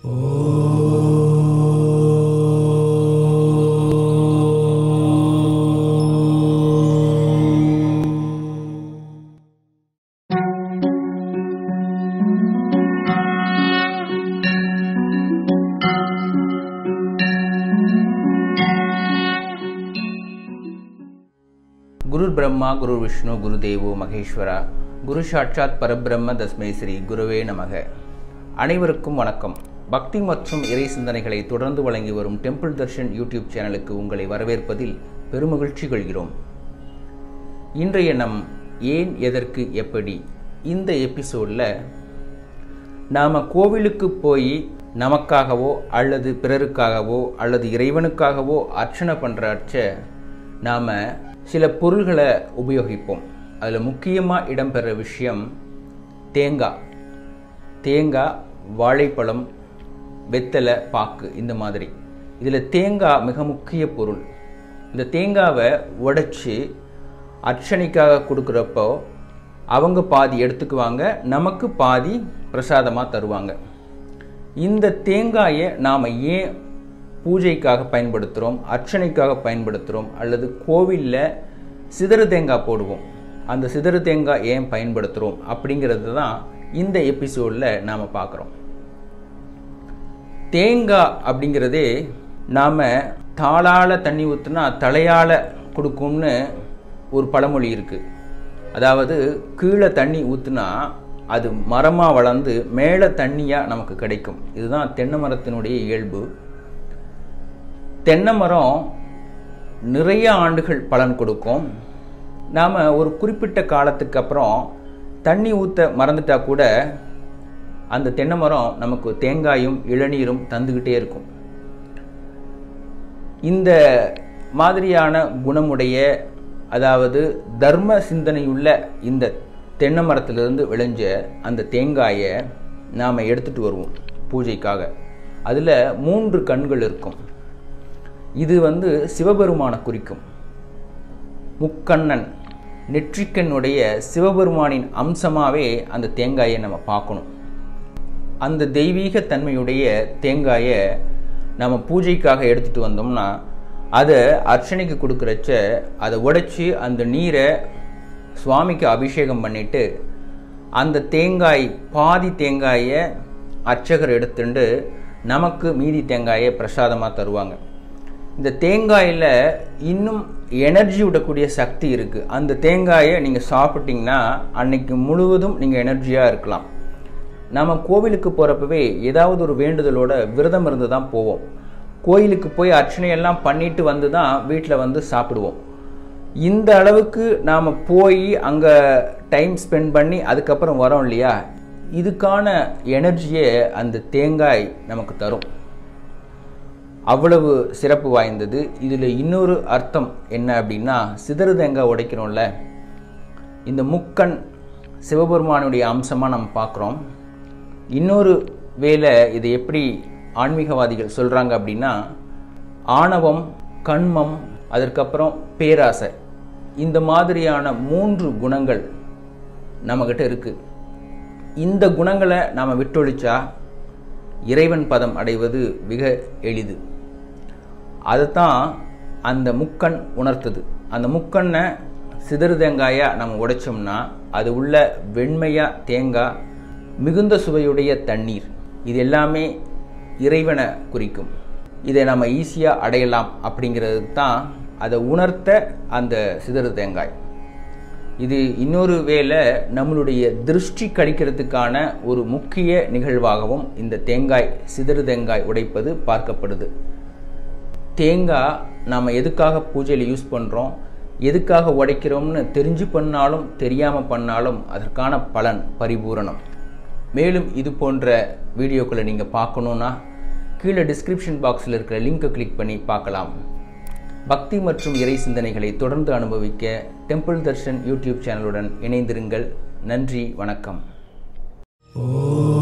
குரு பிரம்மா குரு விஷ்ணு குரு தேவோ மகேஸ்வரா குரு சாட்சாத் பரபிரம்ம தஸ்மை ஸ்ரீ குருவே நமக அனைவருக்கும் வணக்கம் பக்தி மற்றும் இறை சிந்தனைகளை தொடர்ந்து வழங்கி வரும் டெம்பிள் தர்ஷன் யூடியூப் சேனலுக்கு உங்களை வரவேற்பதில் பெருமகிழ்ச்சி கொள்கிறோம் இன்றைய நம் ஏன் எதற்கு எப்படி இந்த எபிசோடில் நாம் கோவிலுக்கு போய் நமக்காகவோ அல்லது பிறருக்காகவோ அல்லது இறைவனுக்காகவோ அர்ச்சனை பண்ணுறச்ச நாம் சில பொருள்களை உபயோகிப்போம் அதில் முக்கியமாக இடம்பெற விஷயம் தேங்காய் தேங்காய் வாழைப்பழம் வெத்தலை பாக்கு இந்த மாதிரி இதில் தேங்காய் மிக முக்கிய பொருள் இந்த தேங்காவை உடைச்சி அர்ச்சனைக்காக கொடுக்குறப்போ அவங்க பாதி எடுத்துக்குவாங்க நமக்கு பாதி பிரசாதமாக தருவாங்க இந்த தேங்காயை நாம் ஏன் பூஜைக்காக பயன்படுத்துகிறோம் அர்ச்சனைக்காக பயன்படுத்துகிறோம் அல்லது கோவிலில் சிதறு தேங்காய் போடுவோம் அந்த சிதறு தேங்காய் ஏன் பயன்படுத்துகிறோம் அப்படிங்கிறது தான் இந்த எபிசோடில் நாம் பார்க்குறோம் தேங்காய் அப்படிங்கிறதே நாம் தாளால் தண்ணி ஊற்றுனா தலையால் கொடுக்கும்னு ஒரு பழமொழி இருக்குது அதாவது கீழே தண்ணி ஊற்றுனா அது மரமாக வளர்ந்து மேலே தண்ணியாக நமக்கு கிடைக்கும் இதுதான் தென்னை மரத்தினுடைய இயல்பு தென்னை மரம் நிறைய ஆண்டுகள் பலன் கொடுக்கும் நாம் ஒரு குறிப்பிட்ட காலத்துக்கு அப்புறம் தண்ணி ஊற்ற மறந்துட்டா கூட அந்த தென்னை மரம் நமக்கு தேங்காயும் இளநீரும் தந்துக்கிட்டே இருக்கும் இந்த மாதிரியான குணமுடைய அதாவது தர்ம சிந்தனையுள்ள இந்த தென்னை மரத்திலிருந்து விளைஞ்ச அந்த தேங்காயை நாம் எடுத்துகிட்டு வருவோம் பூஜைக்காக அதில் மூன்று கண்கள் இருக்கும் இது வந்து சிவபெருமானை குறிக்கும் முக்கண்ணன் நெற்றிக்கண்ணுடைய சிவபெருமானின் அம்சமாகவே அந்த தேங்காயை நம்ம பார்க்கணும் அந்த தெய்வீக தன்மையுடைய தேங்காயை நம்ம பூஜைக்காக எடுத்துகிட்டு வந்தோம்னா அதை அர்ச்சனைக்கு கொடுக்குறச்ச அதை உடைச்சி அந்த நீரை சுவாமிக்கு அபிஷேகம் பண்ணிவிட்டு அந்த தேங்காய் பாதி தேங்காயை அர்ச்சகர் எடுத்துட்டு நமக்கு மீதி தேங்காயை பிரசாதமாக தருவாங்க இந்த தேங்காயில் இன்னும் எனர்ஜி விடக்கூடிய சக்தி இருக்குது அந்த தேங்காயை நீங்கள் சாப்பிட்டிங்கன்னா அன்னைக்கு முழுவதும் நீங்கள் எனர்ஜியாக இருக்கலாம் நம்ம கோவிலுக்கு போகிறப்பவே ஏதாவது ஒரு வேண்டுதலோட விரதம் இருந்து தான் போவோம் கோயிலுக்கு போய் அர்ச்சனையெல்லாம் பண்ணிட்டு வந்து தான் வீட்டில் வந்து சாப்பிடுவோம் இந்த அளவுக்கு நாம் போய் அங்கே டைம் ஸ்பெண்ட் பண்ணி அதுக்கப்புறம் வரோம் இல்லையா இதுக்கான எனர்ஜியை அந்த தேங்காய் நமக்கு தரும் அவ்வளவு சிறப்பு வாய்ந்தது இதில் இன்னொரு அர்த்தம் என்ன அப்படின்னா சிதறு தேங்காய் உடைக்கிறோம்ல இந்த முக்கண் சிவபெருமானுடைய அம்சமாக நம்ம பார்க்குறோம் இன்னொரு வேலை இதை எப்படி ஆன்மீகவாதிகள் சொல்கிறாங்க அப்படின்னா ஆணவம் கண்மம் அதற்கப்புறம் பேராசை இந்த மாதிரியான மூன்று குணங்கள் நம்மக்கிட்ட இருக்குது இந்த குணங்களை நாம் விட்டொழிச்சா இறைவன் பதம் அடைவது மிக எளிது அதுதான் அந்த முக்கண் உணர்த்துது அந்த முக்கண்ணை சிதறு தேங்காயாக நம்ம உடைச்சோம்னா அது உள்ள வெண்மையாக தேங்காய் மிகுந்த சுவையுடைய தண்ணீர் இது எல்லாமே இறைவனை குறிக்கும் இதை நம்ம ஈஸியாக அடையலாம் அப்படிங்கிறது தான் அதை உணர்த்த அந்த சிதறு தேங்காய் இது இன்னொரு வேளை நம்மளுடைய திருஷ்டி கழிக்கிறதுக்கான ஒரு முக்கிய நிகழ்வாகவும் இந்த தேங்காய் சிதறு தேங்காய் உடைப்பது பார்க்கப்படுது தேங்காய் நாம் எதுக்காக பூஜையில் யூஸ் பண்ணுறோம் எதுக்காக உடைக்கிறோம்னு தெரிஞ்சு பண்ணாலும் தெரியாமல் பண்ணாலும் அதற்கான பலன் பரிபூரணம் மேலும் இது போன்ற வீடியோக்களை நீங்கள் பார்க்கணுன்னா கீழே டிஸ்கிரிப்ஷன் பாக்ஸில் இருக்கிற லிங்கை கிளிக் பண்ணி பார்க்கலாம் பக்தி மற்றும் இறை சிந்தனைகளை தொடர்ந்து அனுபவிக்க டெம்பிள் தர்ஷன் யூடியூப் சேனலுடன் இணைந்திருங்கள் நன்றி வணக்கம் ஓ